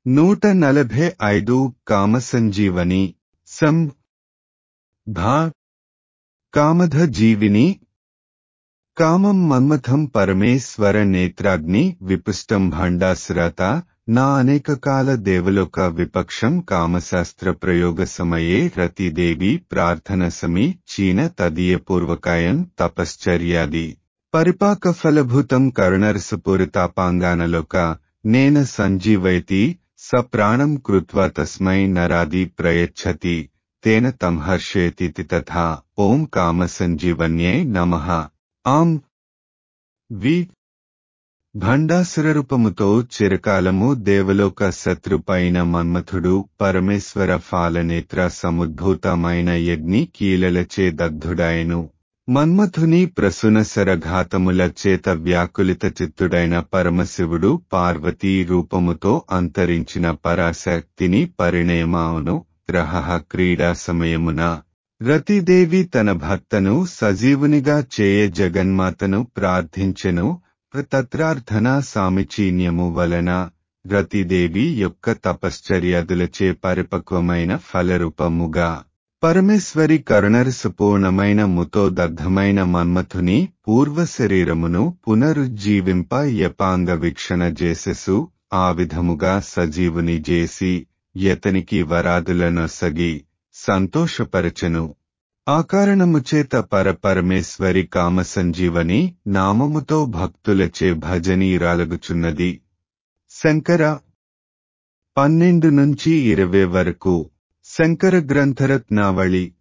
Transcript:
నూట నలభై ఐదు కామసంజీవని సం ధా కామధ జీవిని కామం మన్మథం పరమేశ్వర నేత్రాగ్ని విపుష్టం భండాసురత నా అనేక కాల దేవలోక విపక్షం కామశాస్త్ర ప్రయోగ సమయే రతిదేవి ప్రార్థన సమీ చీన తదీయపూర్వకాయం తపశ్చర్యాది పరిపాక ఫలభూతం కరుణరసపూరితాపాంగానలోక నేన సంజీవయతి స ప్రాణం కృత్వా తస్మై నరాది ప్రయచ్చతి తేన తం హర్షయతి తథా ఓం కామసంజీవన్యై నమః ఆం వి భండాసురరూపముతో చిరకాలము దేవలోక శత్రుపైన మన్మథుడు పరమేశ్వర ఫాలనేత్ర సముద్భూతమైన యజ్ఞి కీలలచే దగ్ధుడాయను మన్మథుని ప్రసునసరఘాతముల చేత వ్యాకులిత చిత్తుడైన పరమశివుడు పార్వతీ రూపముతో అంతరించిన పరాశక్తిని పరిణయమావును గ్రహ క్రీడా సమయమున రతిదేవి తన భర్తను సజీవునిగా చేయ జగన్మాతను ప్రార్థించెను తత్రార్థన సామిచీన్యము వలన రతిదేవి యొక్క తపశ్చర్యాదులచే పరిపక్వమైన ఫలరూపముగా పరమేశ్వరి కరుణరసపూర్ణమైన ముతో దగ్ధమైన మన్మథుని పూర్వ శరీరమును పునరుజ్జీవింప యపాంగ వీక్షణ చేసెసు ఆ విధముగా సజీవుని చేసి యతనికి వరాదులనొసగి సంతోషపరచెను ఆ కారణము చేత పరపరమేశ్వరి కామసంజీవని నామముతో భక్తులచే భజనీరాలగుచున్నది శంకర పన్నెండు నుంచి ఇరవై వరకు శంకర గ్రంథరత్నావళి